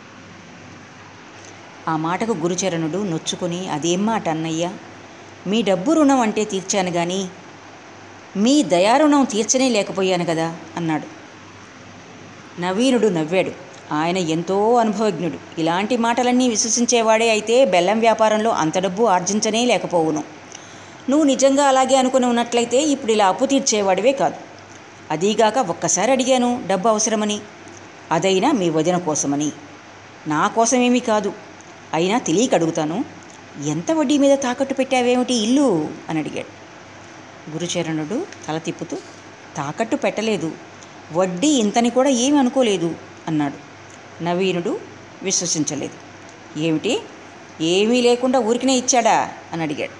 Speaker 1: ఆ మాటకు గురుచరణుడు నొచ్చుకొని అదేం మాట అన్నయ్య మీ డబ్బు రుణం అంటే తీర్చాను కానీ మీ దయారుణం తీర్చనే లేకపోయాను కదా అన్నాడు నవీనుడు నవ్వాడు ఆయన ఎంతో అనుభవజ్ఞుడు ఇలాంటి మాటలన్నీ విశ్వసించేవాడే అయితే బెల్లం వ్యాపారంలో అంత డబ్బు ఆర్జించనే లేకపోవును నువ్వు నిజంగా అలాగే అనుకుని ఉన్నట్లయితే ఇప్పుడు ఇలా అప్పు తీర్చేవాడివే కాదు అదీగాక ఒక్కసారి అడిగాను డబ్బు అవసరమని అదైనా మీ వదిన కోసమని నా కోసమేమీ కాదు అయినా తెలియక అడుగుతాను ఎంత వడ్డీ మీద తాకట్టు పెట్టావేమిటి ఇల్లు అని అడిగాడు గురుచరణుడు తల తిప్పుతూ తాకట్టు పెట్టలేదు వడ్డీ ఇంతని కూడా ఏమి అనుకోలేదు అన్నాడు నవీనుడు విశ్వసించలేదు ఏమిటి ఏమీ లేకుండా ఊరికినే ఇచ్చాడా అని అడిగాడు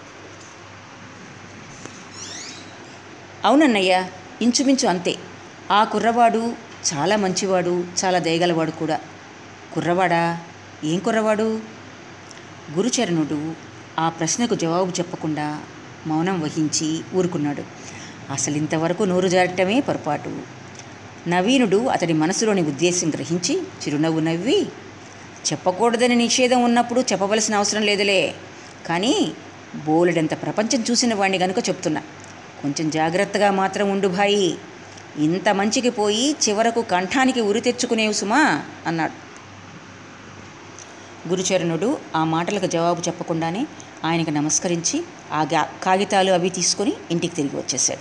Speaker 1: అవునన్నయ్య ఇంచుమించు అంతే ఆ కుర్రవాడు చాలా మంచివాడు చాలా దయగలవాడు కూడా కుర్రవాడా ఏం కుర్రవాడు గురుచరణుడు ఆ ప్రశ్నకు జవాబు చెప్పకుండా మౌనం వహించి ఊరుకున్నాడు అసలు ఇంతవరకు నోరు జారటమే పొరపాటు నవీనుడు అతడి మనసులోని ఉద్దేశం గ్రహించి చిరునవ్వు నవ్వి చెప్పకూడదని నిషేధం ఉన్నప్పుడు చెప్పవలసిన అవసరం లేదులే కానీ బోలెడంత ప్రపంచం చూసిన వాడిని గనుక చెప్తున్నా కొంచెం జాగ్రత్తగా మాత్రం ఉండు భాయి ఇంత మంచికి పోయి చివరకు కంఠానికి ఉరి తెచ్చుకునేవు సుమా అన్నాడు గురుచరణుడు ఆ మాటలకు జవాబు చెప్పకుండానే ఆయనకు నమస్కరించి ఆ గా- కాగితాలు అవి తీసుకొని ఇంటికి తిరిగి వచ్చేశాడు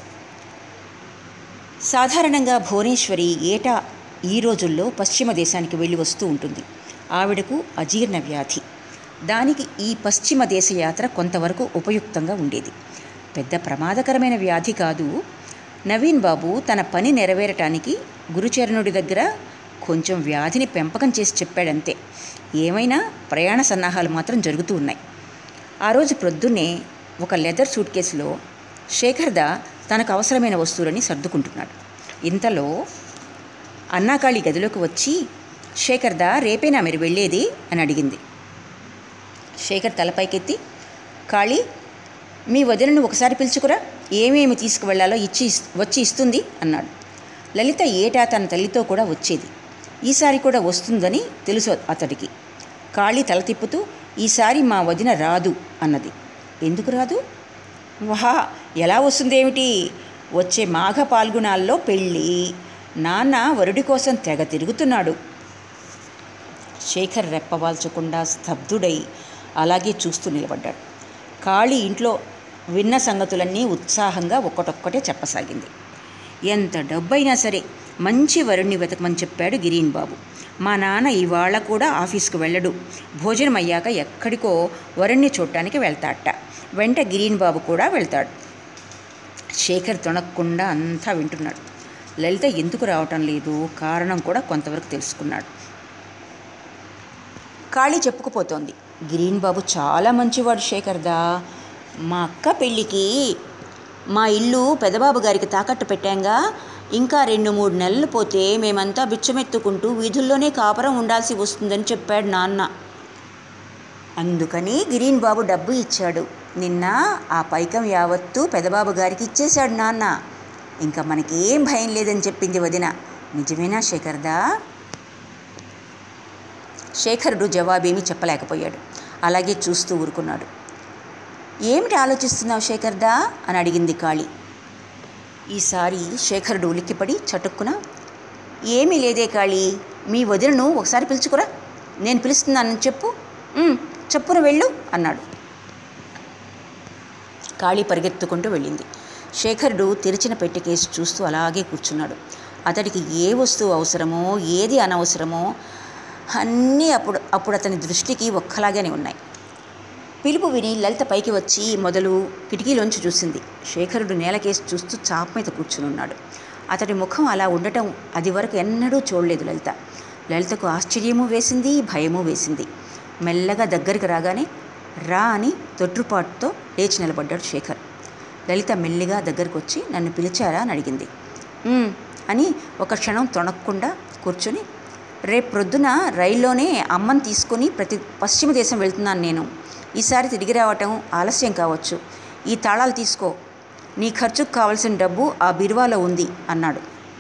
Speaker 1: సాధారణంగా భువనేశ్వరి ఏటా ఈ రోజుల్లో పశ్చిమ దేశానికి వెళ్ళి వస్తూ ఉంటుంది ఆవిడకు అజీర్ణ వ్యాధి దానికి ఈ పశ్చిమ దేశ యాత్ర కొంతవరకు ఉపయుక్తంగా ఉండేది పెద్ద ప్రమాదకరమైన వ్యాధి కాదు నవీన్ బాబు తన పని నెరవేరటానికి గురుచరణుడి దగ్గర కొంచెం వ్యాధిని పెంపకం చేసి చెప్పాడంతే ఏమైనా ప్రయాణ సన్నాహాలు మాత్రం జరుగుతూ ఉన్నాయి ఆ రోజు ప్రొద్దున్నే ఒక లెదర్ సూట్ కేసులో శేఖర్దా తనకు అవసరమైన వస్తువులని సర్దుకుంటున్నాడు ఇంతలో అన్నాకాళి గదిలోకి వచ్చి శేఖర్దా రేపేనా మీరు వెళ్ళేది అని అడిగింది శేఖర్ తలపైకెత్తి కాళీ మీ వదినను ఒకసారి పిలుచుకురా ఏమేమి తీసుకువెళ్లాలో ఇచ్చి ఇస్- వచ్చి ఇస్తుంది అన్నాడు లలిత ఏటా తన తల్లితో కూడా వచ్చేది ఈసారి కూడా వస్తుందని తెలుసు అతడికి కాళీ తల తిప్పుతూ ఈసారి మా వదిన రాదు అన్నది ఎందుకు రాదు వహా ఎలా వస్తుందేమిటి వచ్చే మాఘ పాల్గొనాల్లో పెళ్ళి నాన్న వరుడి కోసం తెగ తిరుగుతున్నాడు శేఖర్ రెప్పవాల్చకుండా స్తబ్దుడై అలాగే చూస్తూ నిలబడ్డాడు కాళీ ఇంట్లో విన్న సంగతులన్నీ ఉత్సాహంగా ఒక్కటొక్కటే చెప్పసాగింది ఎంత డబ్బైనా సరే మంచి వరుణ్ణి వెతకమని చెప్పాడు గిరీన్ బాబు మా నాన్న ఇవాళ కూడా ఆఫీస్కి వెళ్ళడు భోజనం అయ్యాక ఎక్కడికో వరుణ్ణి చూడటానికి వెళ్తాట వెంట గిరీన్ బాబు కూడా వెళ్తాడు శేఖర్ తొణక్కుండా అంతా వింటున్నాడు లలిత ఎందుకు రావటం లేదు కారణం కూడా కొంతవరకు తెలుసుకున్నాడు ఖాళీ చెప్పుకుపోతోంది గ్రీన్ బాబు చాలా మంచివాడు శేఖర్దా మా అక్క పెళ్ళికి మా ఇల్లు పెదబాబు గారికి తాకట్టు పెట్టాంగా ఇంకా రెండు మూడు నెలలు పోతే మేమంతా బిచ్చమెత్తుకుంటూ వీధుల్లోనే కాపురం ఉండాల్సి వస్తుందని చెప్పాడు నాన్న అందుకని గిరీన్ బాబు డబ్బు ఇచ్చాడు నిన్న ఆ పైకం యావత్తు పెదబాబు గారికి ఇచ్చేశాడు నాన్న ఇంకా మనకేం భయం లేదని చెప్పింది వదిన నిజమేనా శేఖర్దా శేఖరుడు జవాబేమీ చెప్పలేకపోయాడు అలాగే చూస్తూ ఊరుకున్నాడు ఏమిటి ఆలోచిస్తున్నావు శేఖర్దా అని అడిగింది కాళీ ఈసారి శేఖరుడు ఉలిక్కిపడి చటుక్కున ఏమీ లేదే కాళీ మీ వదినను ఒకసారి పిలుచుకురా నేను పిలుస్తున్నానని చెప్పు "ఉమ్, చెప్పున వెళ్ళు అన్నాడు కాళీ పరిగెత్తుకుంటూ వెళ్ళింది శేఖరుడు తెరిచిన పెట్టెకేసి చూస్తూ అలాగే కూర్చున్నాడు అతడికి ఏ వస్తువు అవసరమో ఏది అనవసరమో అన్నీ అప్పుడు అప్పుడు అతని దృష్టికి ఒక్కలాగానే ఉన్నాయి పిలుపు విని లలిత పైకి వచ్చి మొదలు కిటికీలోంచి చూసింది శేఖరుడు నేలకేసి చూస్తూ చాప మీద కూర్చుని ఉన్నాడు అతడి ముఖం అలా ఉండటం అది వరకు ఎన్నడూ చూడలేదు లలిత లలితకు ఆశ్చర్యము వేసింది భయము వేసింది మెల్లగా దగ్గరికి రాగానే రా అని తొట్టుపాటుతో లేచి నిలబడ్డాడు శేఖర్ లలిత మెల్లిగా దగ్గరికి వచ్చి నన్ను పిలిచారా అని అడిగింది "ఉమ్" అని ఒక క్షణం తొణక్కుండా కూర్చొని రేపు ప్రొద్దున రైల్లోనే అమ్మని తీసుకుని ప్రతి పశ్చిమ దేశం వెళ్తున్నాను నేను ఈసారి తిరిగి రావటం ఆలస్యం కావచ్చు ఈ తాళాలు తీసుకో నీ ఖర్చుకు కావలసిన డబ్బు ఆ బీరువాలో ఉంది అన్నాడు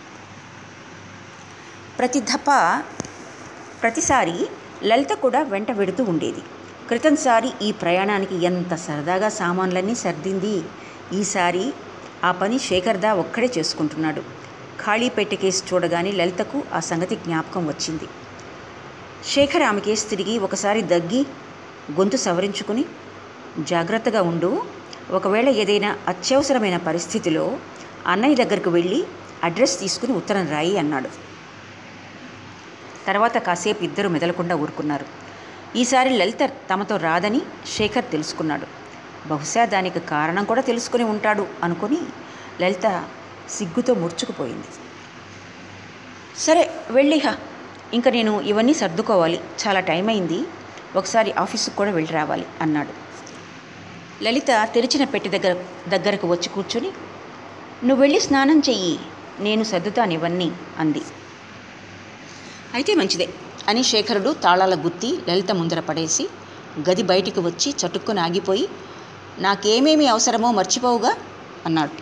Speaker 1: ప్రతి దఫ ప్రతిసారి లలిత కూడా వెంట వెడుతూ ఉండేది క్రితంసారి ఈ ప్రయాణానికి ఎంత సరదాగా సామాన్లన్నీ సర్దింది ఈసారి ఆ పని శేఖర్దా ఒక్కడే చేసుకుంటున్నాడు ఖాళీ పెట్టెకేసి చూడగానే లలితకు ఆ సంగతి జ్ఞాపకం వచ్చింది శేఖర్ ఆమె కేసు తిరిగి ఒకసారి దగ్గి గొంతు సవరించుకుని జాగ్రత్తగా ఉండు ఒకవేళ ఏదైనా అత్యవసరమైన పరిస్థితిలో అన్నయ్య దగ్గరకు వెళ్ళి అడ్రస్ తీసుకుని ఉత్తరం రాయి అన్నాడు తర్వాత కాసేపు ఇద్దరు మెదలకుండా ఊరుకున్నారు ఈసారి లలిత తమతో రాదని శేఖర్ తెలుసుకున్నాడు బహుశా దానికి కారణం కూడా తెలుసుకుని ఉంటాడు అనుకుని లలిత సిగ్గుతో ముడుచుకుపోయింది సరే వెళ్ళిహా ఇంకా నేను ఇవన్నీ సర్దుకోవాలి చాలా టైం అయింది ఒకసారి ఆఫీసుకు కూడా వెళ్ళి రావాలి అన్నాడు లలిత తెరిచిన పెట్టి దగ్గర దగ్గరకు వచ్చి కూర్చొని నువ్వు వెళ్ళి స్నానం చెయ్యి నేను సర్దుతాను ఇవన్నీ అంది అయితే మంచిదే అని శేఖరుడు తాళాల గుత్తి లలిత ముందర పడేసి గది బయటికి వచ్చి చటుక్కున ఆగిపోయి నాకేమేమి అవసరమో మర్చిపోవుగా అన్నాడు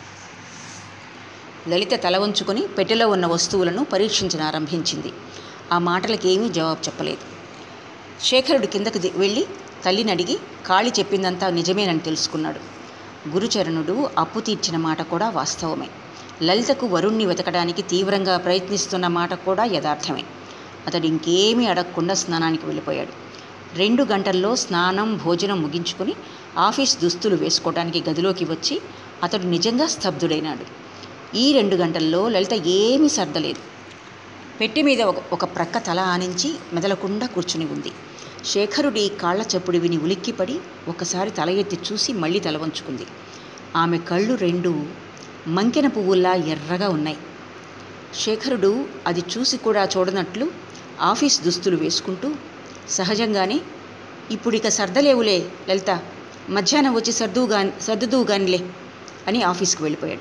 Speaker 1: లలిత తల వంచుకొని పెట్టెలో ఉన్న వస్తువులను పరీక్షించనారంభించింది ఆ మాటలకేమీ జవాబు చెప్పలేదు శేఖరుడు కిందకు ది- వెళ్ళి తల్లిని అడిగి కాళి చెప్పిందంతా నిజమేనని తెలుసుకున్నాడు గురుచరణుడు అప్పు తీర్చిన మాట కూడా వాస్తవమే లలితకు వరుణ్ణి వెతకడానికి తీవ్రంగా ప్రయత్నిస్తున్న మాట కూడా యథార్థమే అతడు ఇంకేమీ అడగకుండా స్నానానికి వెళ్ళిపోయాడు రెండు గంటల్లో స్నానం భోజనం ముగించుకొని ఆఫీస్ దుస్తులు వేసుకోవడానికి గదిలోకి వచ్చి అతడు నిజంగా స్తబ్దుడైనాడు ఈ రెండు గంటల్లో లలిత ఏమీ సర్దలేదు పెట్టి మీద ఒక ఒక ప్రక్క తల ఆనించి మెదలకుండా కూర్చుని ఉంది శేఖరుడి కాళ్ళ చప్పుడు విని ఉలిక్కిపడి ఒకసారి తల ఎత్తి చూసి మళ్ళీ తల వంచుకుంది ఆమె కళ్ళు రెండు మంకెన పువ్వుల్లా ఎర్రగా ఉన్నాయి శేఖరుడు అది చూసి కూడా చూడనట్లు ఆఫీస్ దుస్తులు వేసుకుంటూ సహజంగానే ఇప్పుడు ఇక సర్దలేవులే లలిత మధ్యాహ్నం వచ్చి సర్దువు గాని సర్దుదువు గానిలే అని ఆఫీస్కి వెళ్ళిపోయాడు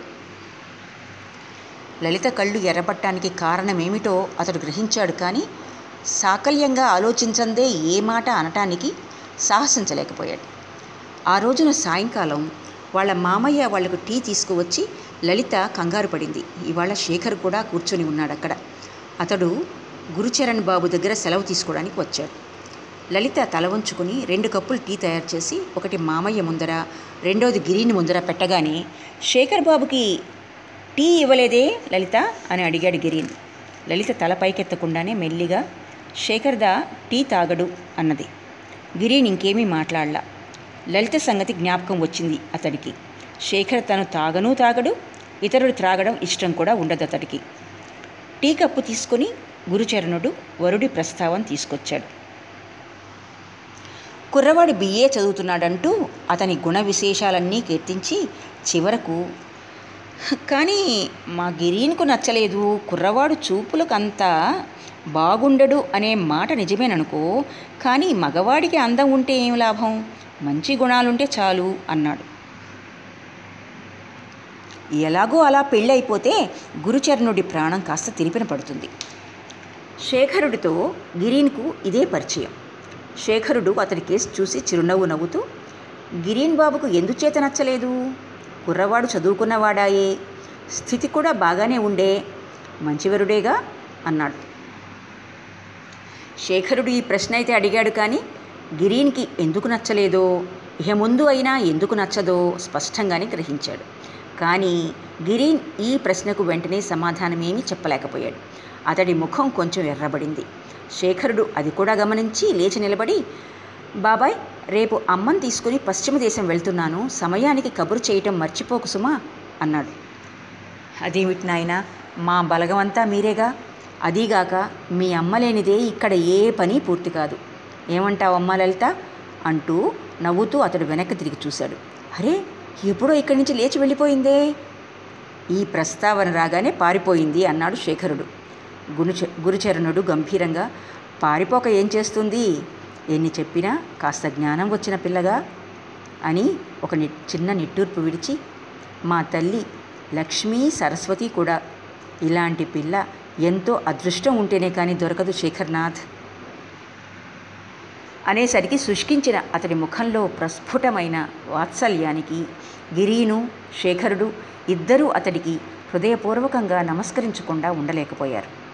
Speaker 1: లలిత కళ్ళు ఎర్రబట్టానికి కారణమేమిటో అతడు గ్రహించాడు కానీ సాకల్యంగా ఆలోచించందే ఏ మాట అనటానికి సాహసించలేకపోయాడు ఆ రోజున సాయంకాలం వాళ్ళ మామయ్య వాళ్లకు టీ తీసుకువచ్చి లలిత కంగారు పడింది ఇవాళ శేఖర్ కూడా కూర్చొని ఉన్నాడు అక్కడ అతడు గురుచరణ్ బాబు దగ్గర సెలవు తీసుకోవడానికి వచ్చాడు లలిత తల వంచుకుని రెండు కప్పులు టీ తయారు చేసి ఒకటి మామయ్య ముందర రెండోది గిరిని ముందర పెట్టగానే శేఖర్ బాబుకి టీ ఇవ్వలేదే లలిత అని అడిగాడు గిరీన్ లలిత తల పైకెత్తకుండానే మెల్లిగా శేఖర్దా టీ తాగడు అన్నది గిరీన్ ఇంకేమీ మాట్లాడలా లలిత సంగతి జ్ఞాపకం వచ్చింది అతడికి శేఖర్ తను తాగను తాగడు ఇతరుడు త్రాగడం ఇష్టం కూడా ఉండదు అతడికి టీ కప్పు తీసుకొని గురుచరణుడు వరుడి ప్రస్తావం తీసుకొచ్చాడు కుర్రవాడు బిఏ చదువుతున్నాడంటూ అతని గుణ విశేషాలన్నీ కీర్తించి చివరకు కానీ మా గిరీన్కు నచ్చలేదు కుర్రవాడు చూపులకంతా బాగుండడు అనే మాట నిజమేననుకో కానీ మగవాడికి అందం ఉంటే ఏం లాభం మంచి గుణాలుంటే చాలు అన్నాడు ఎలాగో అలా పెళ్ళైపోతే గురుచరణుడి ప్రాణం కాస్త తిరిపిన పడుతుంది శేఖరుడితో గిరీన్కు ఇదే పరిచయం శేఖరుడు అతడి కేసు చూసి చిరునవ్వు నవ్వుతూ గిరీన్ బాబుకు ఎందుచేత నచ్చలేదు కుర్రవాడు చదువుకున్నవాడాయే స్థితి కూడా బాగానే ఉండే మంచివరుడేగా అన్నాడు శేఖరుడు ఈ ప్రశ్న అయితే అడిగాడు కానీ గిరీన్కి ఎందుకు నచ్చలేదో ఇహ ముందు అయినా ఎందుకు నచ్చదో స్పష్టంగానే గ్రహించాడు కానీ గిరీన్ ఈ ప్రశ్నకు వెంటనే సమాధానమేమీ చెప్పలేకపోయాడు అతడి ముఖం కొంచెం ఎర్రబడింది శేఖరుడు అది కూడా గమనించి లేచి నిలబడి బాబాయ్ రేపు అమ్మని తీసుకుని పశ్చిమ దేశం వెళ్తున్నాను సమయానికి కబురు చేయటం మర్చిపోకు సుమా అన్నాడు అదేమిటి నాయనా మా బలగమంతా మీరేగా అదీగాక మీ అమ్మ లేనిదే ఇక్కడ ఏ పని పూర్తి కాదు ఏమంటావు అమ్మ లలిత అంటూ నవ్వుతూ అతడు వెనక్కి తిరిగి చూశాడు అరే ఎప్పుడో ఇక్కడి నుంచి లేచి వెళ్ళిపోయిందే ఈ ప్రస్తావన రాగానే పారిపోయింది అన్నాడు శేఖరుడు గురుచ గురుచరణుడు గంభీరంగా పారిపోక ఏం చేస్తుంది ఎన్ని చెప్పినా కాస్త జ్ఞానం వచ్చిన పిల్లగా అని ఒక ని చిన్న నిట్టూర్పు విడిచి మా తల్లి లక్ష్మీ సరస్వతి కూడా ఇలాంటి పిల్ల ఎంతో అదృష్టం ఉంటేనే కానీ దొరకదు శేఖర్నాథ్ అనేసరికి శుష్కించిన అతడి ముఖంలో ప్రస్ఫుటమైన వాత్సల్యానికి గిరీను శేఖరుడు ఇద్దరూ అతడికి హృదయపూర్వకంగా నమస్కరించకుండా ఉండలేకపోయారు